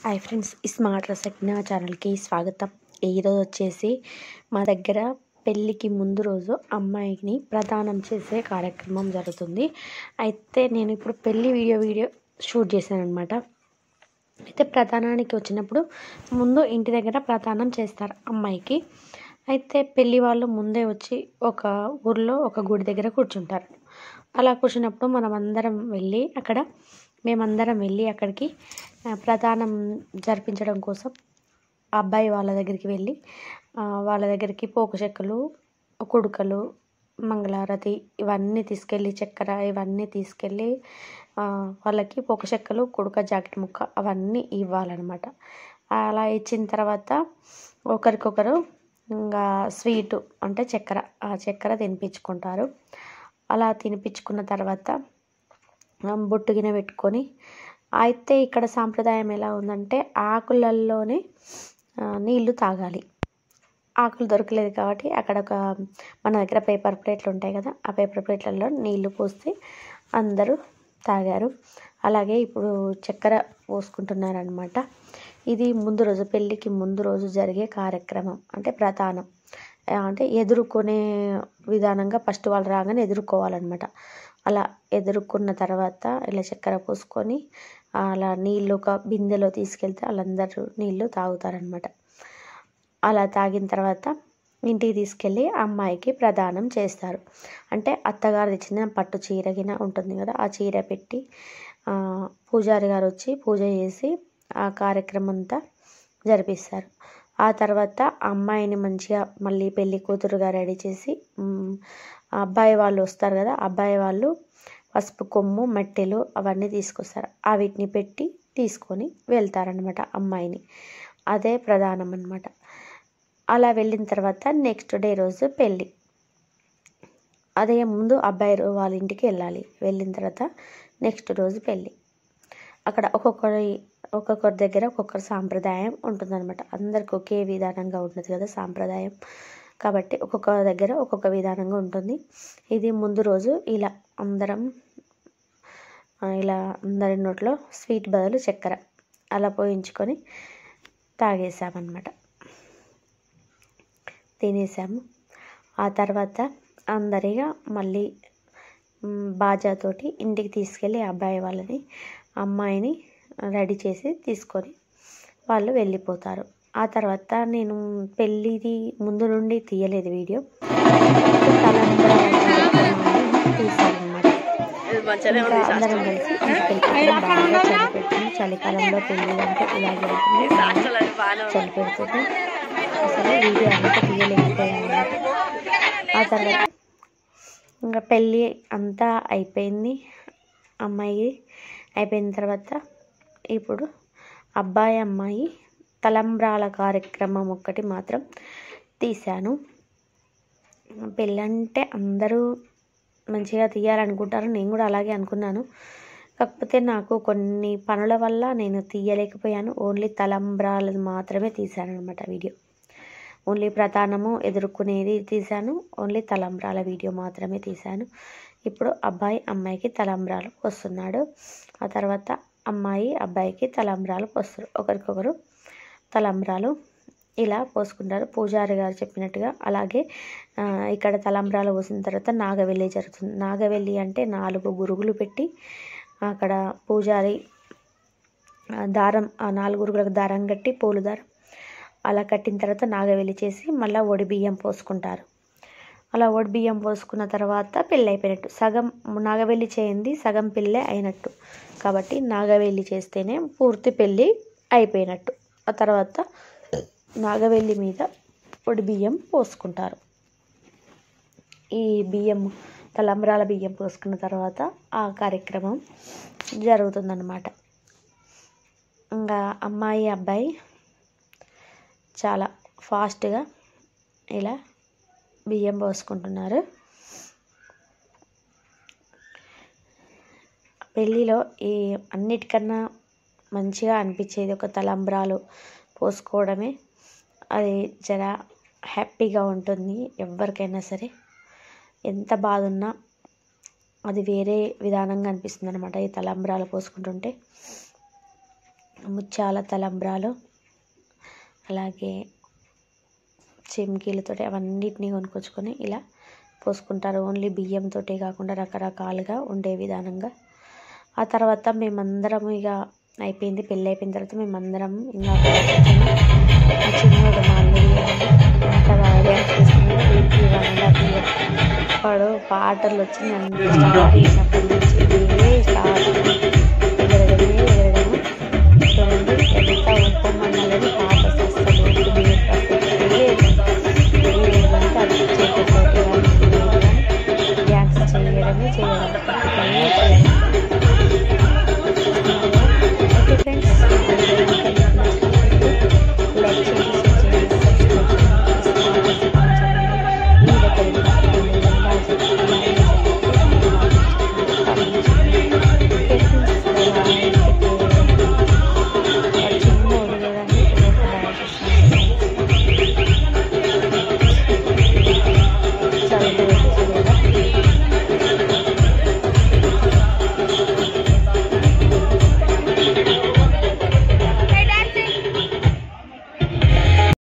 hi friends smart రసజ్ఞ ఛానల్కి స్వాగతం ఈరోజు వచ్చేసి మా దగ్గర పెళ్ళికి ముందు రోజు అమ్మాయిని ప్రదానం చేసే కార్యక్రమం జరుగుతుంది అయితే నేను ఇప్పుడు పెళ్ళి వీడియో వీడియో షూట్ చేశాను అనమాట అయితే ప్రధానానికి వచ్చినప్పుడు ముందు ఇంటి దగ్గర ప్రధానం చేస్తారు అమ్మాయికి అయితే పెళ్లి వాళ్ళు ముందే వచ్చి ఒక ఊర్లో ఒక గుడి దగ్గర కూర్చుంటారు అలా కూర్చున్నప్పుడు మనం అందరం వెళ్ళి అక్కడ మేమందరం వెళ్ళి అక్కడికి ఆ, ప్రధానం జరిపించడం కోసం ఆ అబ్బాయి వాళ్ళ దగ్గరికి వెళ్ళి ఆ, వాళ్ళ దగ్గరికి పోకు చెక్కలు కుడుకలు మంగళారతి ఇవన్నీ తీసుకెళ్ళి చక్కెర ఇవన్నీ తీసుకెళ్ళి ఆ, వాళ్ళకి పోక చెక్కలు కుడుక జాకెట్ ముక్క అవన్నీ ఇవ్వాలన్నమాట అలా ఇచ్చిన తర్వాత ఒకరికొకరు ఇంకా స్వీటు అంటే చక్కెర ఆ చక్కెర తినిపించుకుంటారు అలా తినిపించుకున్న తర్వాత ఆ, బొట్టు గిన్నె పెట్టుకొని అయితే ఇక్కడ సాంప్రదాయం ఎలా ఉందంటే ఆకులల్లోనే ఆ, నీళ్లు తాగాలి ఆకులు దొరకలేదు కాబట్టి అక్కడ ఒక మన దగ్గర పేపర్ ప్లేట్లు ఉంటాయి కదా ఆ పేపర్ ప్లేట్లలో నీళ్లు పోస్తే అందరూ తాగారు అలాగే ఇప్పుడు చక్కెర పోసుకుంటున్నారు అనమాట ఇది ముందు రోజు పెళ్ళికి ముందు రోజు జరిగే కార్యక్రమం అంటే ప్రధానం ఆ, అంటే ఎదుర్కొనే విధానంగా ఫస్ట్ వాళ్ళు రాగానే ఎదుర్కోవాలన్నమాట అలా ఎదుర్కొన్న తర్వాత ఇలా చక్కెర పోసుకొని అలా నీళ్ళు ఒక బిందెలో తీసుకెళ్తే వాళ్ళందరూ నీళ్ళు తాగుతారనమాట అలా తాగిన తర్వాత ఇంటికి తీసుకెళ్ళి అమ్మాయికి ప్రదానం చేస్తారు అంటే అత్తగారు తెచ్చిన పట్టు చీర గిన ఉంటుంది కదా ఆ చీర పెట్టి ఆ, పూజారి గారు వచ్చి పూజ చేసి ఆ కార్యక్రమం అంతా జరిపిస్తారు ఆ తర్వాత ఆ అమ్మాయిని మంచిగా మళ్ళీ పెళ్లి కూతురుగా రెడీ చేసి మ్, ఆ అబ్బాయి వాళ్ళు వస్తారు కదా అబ్బాయి వాళ్ళు పసుపు కొమ్ము మట్టెలు అవన్నీ తీసుకొస్తారు ఆ వీటిని పెట్టి తీసుకొని వెళ్తారనమాట అమ్మాయిని అదే ప్రధానం అనమాట అలా వెళ్ళిన తర్వాత నెక్స్ట్ డే రోజు పెళ్ళి అదే ముందు అబ్బాయి రో- వాళ్ళ ఇంటికి వెళ్ళాలి వెళ్ళిన తర్వాత నెక్స్ట్ రోజు పెళ్ళి అక్కడ ఒక్కొక్కరి ఒక్కొక్కరి దగ్గర ఒక్కొక్కరి సాంప్రదాయం ఉంటుందన్నమాట అందరికి ఒకే విధానంగా ఉంటుంది కదా సాంప్రదాయం కాబట్టి ఒక్కొక్క దగ్గర ఒక్కొక్క విధానంగా ఉంటుంది ఇది ముందు రోజు ఇలా అందరం ఆ, ఇలా అందరి నోట్లో స్వీట్ బదులు చక్కెర అలా పోయించుకొని తాగేసామన్నమాట తినేసాము ఆ తర్వాత అందరిగా మళ్ళీ మ్, బాజాతోటి ఇంటికి తీసుకెళ్ళి అబ్బాయి వాళ్ళని అమ్మాయిని రెడీ చేసి తీసుకొని వాళ్ళు వెళ్ళిపోతారు ఆ తర్వాత నేను పెళ్ళిది ముందు నుండి తీయలేదు వీడియో తలంబ్రాల కార్యక్రమాన్ని తీసానమాట ఇంకా అందరం కలిసి ఇంటికి వెళ్ళిపోతాం బాగా చలి పెడుతుంది చలికాలంలో పెళ్ళి అంటే ఇలా జరుగుతుంది బాగా చలి పెడుతుంది అసలు వీడియో అంతా తీయలేకపోయాను ఆ తర్వాత ఇంకా పెళ్ళి అంతా అయిపోయింది అమ్మాయి అయిపోయిన తర్వాత ఇప్పుడు అబ్బాయి అమ్మాయి తలంబ్రాల కార్యక్రమం ఒక్కటి మాత్రం తీశాను పెళ్ళంటే అందరూ మంచిగా తీయాలనుకుంటారు నేను కూడా అలాగే అనుకున్నాను కాకపోతే నాకు కొన్ని పనుల వల్ల నేను తీయలేకపోయాను ఓన్లీ తలంబ్రాలు మాత్రమే తీశాను అనమాట వీడియో ఓన్లీ ప్రధానము ఎదుర్కొనేది తీశాను ఓన్లీ తలంబ్రాల వీడియో మాత్రమే తీశాను ఇప్పుడు అబ్బాయి అమ్మాయికి తలంబ్రాలు పోస్తున్నాడు ఆ తర్వాత అమ్మాయి అబ్బాయికి తలంబ్రాలు పోస్తారు ఒకరికొకరు తలంబ్రాలు ఇలా పోసుకుంటారు పూజారి గారు చెప్పినట్టుగా అలాగే ఆ, ఇక్కడ తలంబ్రాలు పోసిన తర్వాత నాగవెల్లి జరుగుతుంది నాగవెల్లి అంటే నాలుగు గురుగులు పెట్టి అక్కడ పూజారి ఆ, దారం ఆ నాలుగు గురుగులకు దారం కట్టి పూలు దారం అలా కట్టిన తర్వాత నాగవెల్లి చేసి మళ్ళీ ఒడి బియ్యం పోసుకుంటారు అలా ఒడి బియ్యం పోసుకున్న తర్వాత పెళ్ళి అయిపోయినట్టు సగం నాగవెల్లి చేయింది సగం పెళ్ళి అయినట్టు కాబట్టి నాగవెల్లి చేస్తేనే పూర్తి పెళ్ళి అయిపోయినట్టు ఆ తర్వాత నాగవెల్లి మీద ఒడి బియ్యం పోసుకుంటారు ఈ బియ్యం తలంబ్రాల బియ్యం పోసుకున్న తర్వాత ఆ కార్యక్రమం జరుగుతుందన్నమాట ఇంకా అమ్మాయి అబ్బాయి చాలా ఫాస్ట్గా ఇలా బియ్యం పోసుకుంటున్నారు పెళ్ళిలో ఈ అన్నిటికన్నా మంచిగా అనిపించేది ఒక తలంబ్రాలు పోసుకోవడమే అది జర హ్యాపీగా ఉంటుంది ఎవరికైనా సరే ఎంత బాధ ఉన్నా అది వేరే విధానంగా అనిపిస్తుంది అనమాట ఈ తలంబ్రాలు పోసుకుంటుంటే ముత్యాల తలంబ్రాలు అలాగే చెమ్కీలతో అవన్నిటిని కొనుక్కొచ్చుకొని ఇలా పోసుకుంటారు ఓన్లీ బియ్యంతో కాకుండా రకరకాలుగా ఉండే విధానంగా ఆ తర్వాత మేమందరం ఇక అయిపోయింది పెళ్ళి అయిపోయిన తర్వాత మేమందరం ఇంకా మా చిన్నోడు మా అల్లుడు ఎంత బాగా డ్యాన్స్ చేస్తున్నాడు వీడికి వన్ అండ్ హాఫ్ ఇయర్ వాడు పాటలు వచ్చి నన్ను స్టార్ట్ చేసినప్పటి నుంచి ఇదే స్టార్ట్